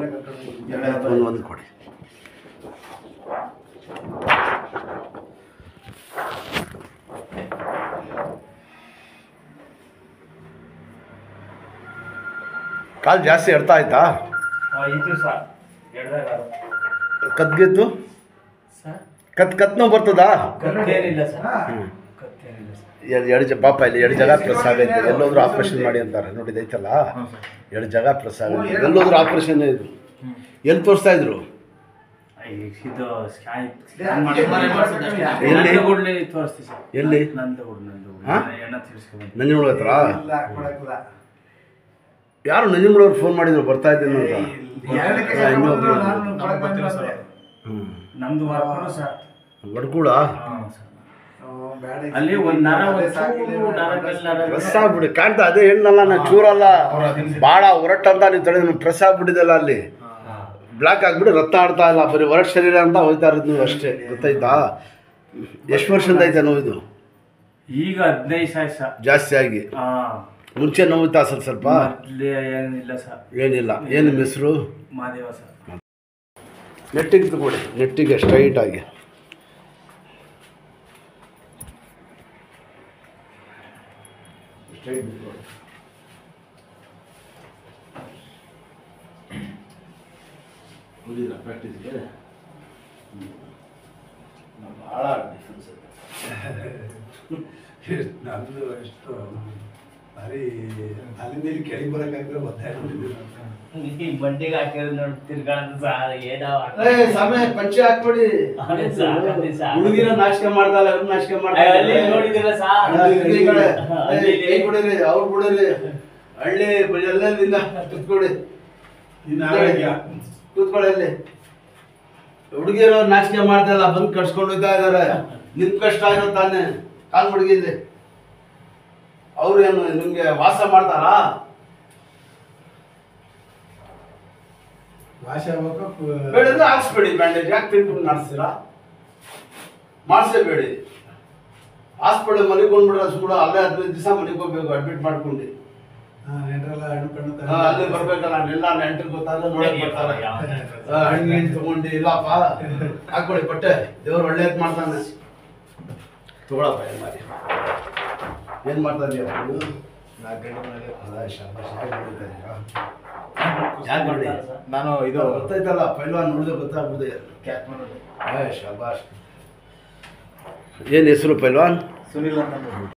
ಒಂದು ಒಂದು ಕೊಡಿ ಕಾಲು ಜಾಸ್ತಿ ಎಡ್ತಾ ಆಯ್ತಾ ಇದು ಸರ್ ಎಡ್ದಾಗ ಕದ್ಗೆದ್ದು ಸರ್ ಕತ್ ಕತ್ ನೋವು ಬರ್ತದಾ ಕತ್ತೇನಿಲ್ಲ ಸರ್ ಹ್ಮ್. ಕತ್ತೇನಿಲ್ಲ ಸರ್ ಎರಡು ಎರಡು ಜ ಪಾಪ ಇಲ್ಲಿ ಎರಡು ಜಾಗ ಪ್ರೆಸ್ ಆಗೈತೆ ಎಲ್ಲೋದ್ರೂ ಆಪ್ರೇಷನ್ ಮಾಡಿ ಅಂತಾರೆ ನೋಡಿದೈತಲ್ಲ ಎರಡು ಜಾಗ ಪ್ರೆಸ್ ಆಗೈತೆ ಎಲ್ಲೋದ್ರೂ ಆಪ್ರೇಷನ್ ಇದು ಎಲ್ಲಿ ತೋರಿಸ್ತಾ ಇದ್ರು ಇದು ಸ್ಕ್ಯಾನ್ ಸ್ಕ್ಯಾನ್ ಮಾಡಿ ಎಲ್ಲಿ? ನಂದಗೂಡ್ಲಿ ತೋರಿಸ್ತೀವಿ ಸರ್ ಎಲ್ಲಿ? ನಂದಗೂಡ್ ನಂದಗೂಡ್ ಹಾ? ಎಣ್ಣ ತಿರ್ಸ್ಕೊಂಡ್ಬಂದು ನಂಜನಗೂಡ ಹತ್ರ ಯಾರು ನಂಜನಗೂಡವ್ರು ಫೋನ್ ಮಾಡಿದ್ರು ಬರ್ತಾ ಇದ್ದೀನಿ ಅಂತ ಇನ್ನೊಬ್ರು ಹ್ಞೂ ನಮ್ದು ವರ್ಕರು ಸರ್ ಬಡ್ಕೂಡ ಹಾಂ ಸರ್ ಅಲ್ಲಿ ಒಂದು ನರ ಒಂಚೂರು ನರಗಲ್ ನರ ಪ್ರೆಸ್ ಆಗ್ಬಿಡಿ ಕಾಣ್ತಾ ಅದೇ ಹೇಳಲ್ಲ ನಾ ಚೂರಲ್ಲ ಭಾಳ ಹೊರಟಂತ ನೀವು ತಡೆ ಪ್ರೆಸ್ ಆಗ್ಬಿಟ್ಟಿದೆಲ್ಲ ಅಲ್ಲಿ ಬ್ಲ್ಯಾಕ್ ಆಗ್ಬಿಟ್ಟು ರಕ್ತ ಆಡ್ತಾ ಇಲ್ಲ ಬರೀ ಹೊರಟ ಶರೀರ ಅಂತ ಹೋಗ್ತಾ ಇರೋದು ನೀವು ಅಷ್ಟೇ ಗೊತ್ತಾಯ್ತಾ ಎಷ್ಟು ವರ್ಷದಿಂದ ಐತೆ ನೋವು ಇದು ಈಗ ಹದಿನೈದು ಸಾವಿರ ಸರ್ ಜಾಸ್ತಿ ಆಗಿ ಹಾಂ ಮುಂಚೆ ನೋವುತ್ತಾ ಸ್ವಲ್ಪ ಸ್ವಲ್ಪ ಮೊದ್ಲೇ ಏನಿಲ್ಲ ಸರ್ ಏನಿಲ್ಲ ಏನು ನಿಮ್ಮ ಹೆಸರು ಮಾದೇವ ಸರ್ ನೆಟ್ಟಿಗೆ ತಗೊಳ್ಳಿ ನೆಟ್ಟಿಗೆ ಸ್ಟ್ರೈಟ್ ಆಗಿ ಪ್ರಾಕ್ಟೀಸ್ಗೆ ಭಾಳ ಡಿಫ್ರೆನ್ಸ್ ನಂದು ಎಷ್ಟು ಭಾರಿ ಅಲ್ಲಿಂದ ಇಲ್ಲಿ ಕೆಳಗೆ ಬರೋಕ್ಕಾಗ್ರೆ ಒತ್ತಾಯ ಈ ಬಂಡಿಗೆ ಹಾಕಿದ್ರೆ ನೋಡಿ ತಿರ್ಗಾಡೋದು ಸರ್ ಏನೋ ಸಮಯ ಪಂಚೆ ಹಾಕ್ಬಿಡಿ ಅದೇ ಸಾಕು, ಅದೇ ಸಾಕು. ಹುಡುಗಿರ ನಾಚಿಕೆ ಮಾಡ್ದಲ್ಲ ಇವ್ರು ನಾಚಿಕೆ ಅಲ್ಲಿ ನೋಡಿದಿರ ಸರ್ ಕೈ ಬಿಡಿರಿ ಅವ್ರು ಬಿಡಿರಿ ಹಳ್ಳಿ ಎಲ್ಲೆಲ್ಲಿಂದ ಕುತ್ಕೊಡಿ ಇನ್ನು ಆರೋಗ್ಯ ಕೂತ್ಕೊಳ್ಳಿ ಅಲ್ಲಿ ಹುಡುಗಿಯರು ನಾಚಿಕೆ ಮಾಡ್ದಲ್ಲ ಬಂದು ಕಟ್ಸ್ಕೊಂಡು ಹೋಗ್ತಾ ಇದಾರೆ ನಿಮ್ ಕಷ್ಟ ಆಗಿರೋ ತಾನೆ ಕಾಲ್ ಹುಡುಗಿದ್ರಿ ಅವ್ರೇನು ನಿಮ್ಗೆ ವಾಸ ಮಾಡ್ತಾರಾ ಭಾಷೆ ಆಗ್ಬೇಕು ಬೇಡಿದ್ರೆ ಹಾಕ್ಸ್ಬೇಡಿ ಬ್ಯಾಂಡೇಜ್ ಯಾಕೆ ತಿಳ್ಕೊಂಡು ಮಾಡಿಸ್ತೀರಾ ಮಾಡಿಸೇಬೇಡಿ ಹಾಸ್ಪಿಟಲ್ ಮಲಿಕೊಂಡ್ಬಿಡ್ರೆ ಸುಮ್ಮನೆ ಅಲ್ಲೇ ಹದಿನೈದು ದಿವಸ ಮಲಿಕೋಬೇಕು ಅಡ್ಮಿಟ್ ಮಾಡ್ಕೊಂಡು ನೆಂಟ್ರೆಲ್ಲ ಹಣ್ಣು ಕಣ್ಣು ಹಾ, ಅಲ್ಲಿ ಬರ್ಬೇಕಲ್ಲ ಎಲ್ಲ ನೆಂಟರು ಗೊತ್ತಾದ್ರೆ ನೋಡಕ್ ಬರ್ತಾರೆ ಹಾ, ಹಣ್ಣು ಗಿಣ್ಣು ತಗೊಂಡು ಇಲ್ಲಪ್ಪ ಹಾಕೊಳ್ಳಿ ಬಟ್ಟೆ ದೇವ್ರು ಒಳ್ಳೇದ್ ಮಾಡ್ತಾನೆ ತಗೊಳಪ್ಪ ಏನ್ ಮಾಡಿ ಏನ್ ಮಾಡ್ತಾ ಇದೀಯ ನಾಲ್ಕು ಗಂಟೆ ಮೇಲೆ ಅಲ್ಲ ಶಾಬಾಷ್ ಯಾಕೆ ಹೊಡಿತಾ ಇದೀಯ? ಯಾಕೆ ಹೊಡಿ ನಾನು ಇದು ಗೊತ್ತಾಯ್ತಲ್ಲ ಪೈಲ್ವಾನ್ ನೋಡಿದ್ರೆ ಗೊತ್ತಾಗ್ಬಿಡುತ್ತೆ ಕ್ಯಾಪ್ ಮಾಡೋದು ಏ ಶಾಬಾಷ್ ಏನ್ ಹೆಸರು ಪೈಲ್ವಾನ್ ಸುನಿಲ್ ಅಂತ